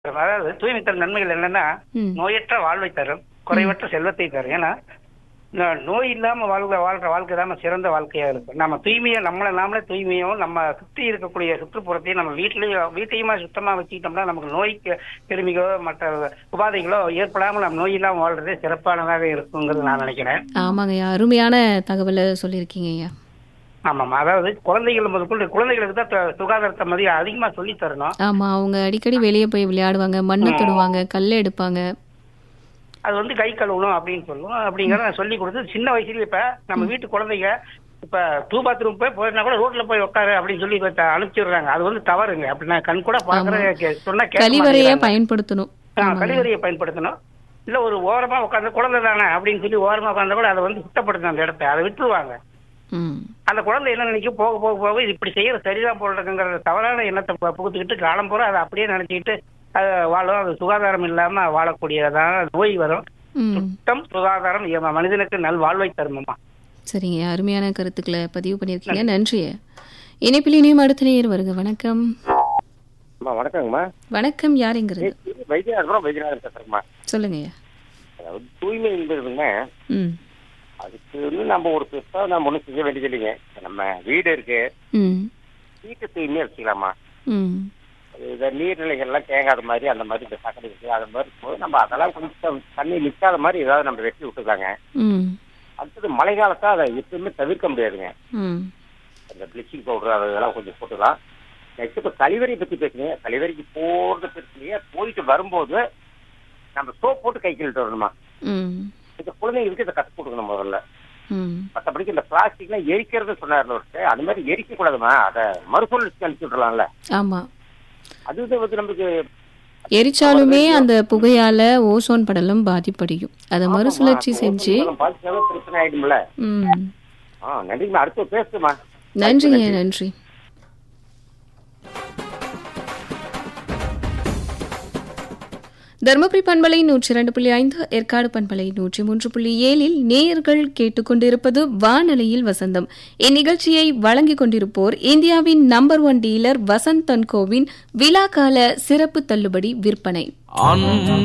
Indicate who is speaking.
Speaker 1: அதாவது தூய்மை தரும் நன்மைகள் என்னன்னா
Speaker 2: ம்.
Speaker 1: நோயற்ற வாழ்வை தரும் குறைவற்ற செல்வத்தை தரும் ஏன்னா இந்த நோய் இல்லாம வாழ்ற வாழ்ற வாழ்க்கை தான் சிறந்த வாழ்க்கையா இருக்கும் நம்ம தூய்மையா நம்மளை நாமளே தூய்மையும் நம்ம சுத்தி இருக்கக்கூடிய சுற்றுப்புறத்தையும் நம்ம வீட்லயும் வீட்டையுமா சுத்தமா வச்சுக்கிட்டோம்னா நமக்கு நோய்க்கு கிருமிகளோ மற்ற உபாதைகளோ ஏற்படாம நம்ம நோய் இல்லாம வாழ்றதே சிறப்பானதாக இருக்குங்கிறது நான் நினைக்கிறேன்
Speaker 2: ஆமாங்க ஐயா அருமையான தகவலை சொல்லியிருக்கீங்க ஐயா
Speaker 1: ஆமாம் அதாவது குழந்தைகள் முதற்கொண்டு குழந்தைகளுக்கு தான் த- சுகாதாரத்தை மதியம் அதிகமா சொல்லி தரணும்
Speaker 2: ஆமா அவங்க அடிக்கடி வெளியே போய் விளையாடுவாங்க மண்ணை தொடுவாங்க கல்லை எடுப்பாங்க
Speaker 1: அது வந்து கை கழுவணும் அப்படின்னு சொல்லுவோம் அப்படிங்கறத நான் சொல்லி கொடுத்து சின்ன வயசுலயே இப்ப நம்ம வீட்டு குழந்தைங்க இப்ப டூ பாத்ரூம் போய் போயிருந்தா கூட ரோட்ல போய் உட்காரு அப்படின்னு சொல்லி இப்ப த- அனுப்பிச்சிடுறாங்க அது வந்து தவறுங்க அப்படி நான் கண் கூட பாக்குற சொன்னா கேட்க
Speaker 2: கழிவறையை
Speaker 1: மாட்டேங்கிறாங்க.
Speaker 2: பயன்படுத்தணும்
Speaker 1: ஆ, கழிவறையை பயன்படுத்தணும் இல்ல ஒரு ஓரமா உட்காந்து குழந்தை தானே அப்படின்னு சொல்லி ஓரமா உட்காந்தா கூட அதை வந்து சுத்தப்படுத்தணும் அந்த இடத்த அதை விட்டுருவாங்க
Speaker 2: ம்
Speaker 1: அந்த குழந்தை என்ன நினைக்கும் போக போக போக இது இப்படி செய்யற சரிதான் போல இருக்குங்கிற தவறான எண்ணத்தை பு- புகுத்துக்கிட்டு காலம் பூரா அதை அப்படியே நினைச்சுக்கிட்டு அது வாழும் அது சுகாதாரம் இல்லாம வாழக்கூடியதான நோய் வரும்
Speaker 2: ம்
Speaker 1: சுத்தம் சுகாதாரம் இயம- மனிதனுக்கு நல் வாழ்வை தருமமா
Speaker 2: சரிங்க அருமையான கருத்துக்களை பதிவு பண்ணியிருக்கீங்க நன்றி இணைப்பில் இனியும் அடுத்த நேர் வருக வணக்கம்
Speaker 3: அம்மா வணக்கங்கம்மா
Speaker 2: வணக்கம் யாருங்கிறது
Speaker 3: வைத்தியநாதபுரம் வைத்தியநாதன் பேசுறேங்கம்மா
Speaker 2: சொல்லுங்க ஐயா
Speaker 3: அதாவது தூய்மை என்பதுங்க
Speaker 2: ம்
Speaker 3: அதுக்கு வந்து நம்ம ஒரு பெருசாக நம்ம ஒன்றும் செய்ய வேண்டியது இல்லைங்க இப்ப நம்ம வீடு இருக்கு
Speaker 2: ம்
Speaker 3: வீட்டு தூய்மையாக வச்சுக்கலாமா
Speaker 2: ம்
Speaker 3: இந்த நீர்நிலைகள்லாம் தேங்காத மாதிரி அந்த மாதிரி இந்த சக்கரை இருக்கு அது மாதிரி இருக்கும்போது நம்ம அதெல்லாம் கொஞ்சம் தண்ணி நிற்காத மாதிரி ஏதாவது நம்ம வெட்டி விட்டுருக்காங்க
Speaker 2: ம்
Speaker 3: அடுத்தது மழை காலத்தை அதை எப்பயுமே தவிர்க்க முடியாதுங்க
Speaker 2: ம்
Speaker 3: அந்த ப்ளீச்சிங் பவுடர் அதெல்லாம் கொஞ்சம் போட்டுக்கலாம் நெக்ஸ்ட் இப்போ கழிவறை பற்றி பேசுங்க கழிவறைக்கு போகிறது பிரச்சனையே போயிட்டு வரும்போது நம்ம சோப் போட்டு கை கழுவிட்டு வரணுமா
Speaker 2: ம்
Speaker 3: இந்த குழந்தைங்களுக்கு இதை கற்றுக் கொடுக்கணும் முதல்ல
Speaker 2: ம்
Speaker 3: மற்றபடிக்கு இந்த பிளாஸ்டிக்லாம் எரிக்கிறது சொன்னார் ஒருத்தர் அது மாதிரி எரிக்க கூடாதுமா அதை மறுசுழற்சி அனுப்பிச்சு விடலாம்ல
Speaker 2: ஆமா
Speaker 3: அது இது வந்து நமக்கு
Speaker 2: எரிச்சாலுமே அந்த புகையால ஓசோன் படலம் பாதிப்படையும் அதை மறுசுழற்சி செஞ்சு
Speaker 3: பாதிச்சாலும் பிரச்சனை ஆயிடும்ல
Speaker 2: ம்
Speaker 3: ஆ நன்றிங்கம்மா அடுத்து பேசுமா
Speaker 2: நன்றிங்க நன்றி தருமபுரி பண்பலை நூற்றி இரண்டு புள்ளி ஐந்து ஏற்காடு பண்பலை நூற்றி மூன்று புள்ளி ஏழில் நேயர்கள் கேட்டுக்கொண்டிருப்பது வானொலியில் வசந்தம் இந்நிகழ்ச்சியை வழங்கிக் கொண்டிருப்போர் இந்தியாவின் நம்பர் ஒன் டீலர் வசந்த் தன்கோவின் விழாகால சிறப்பு தள்ளுபடி விற்பனை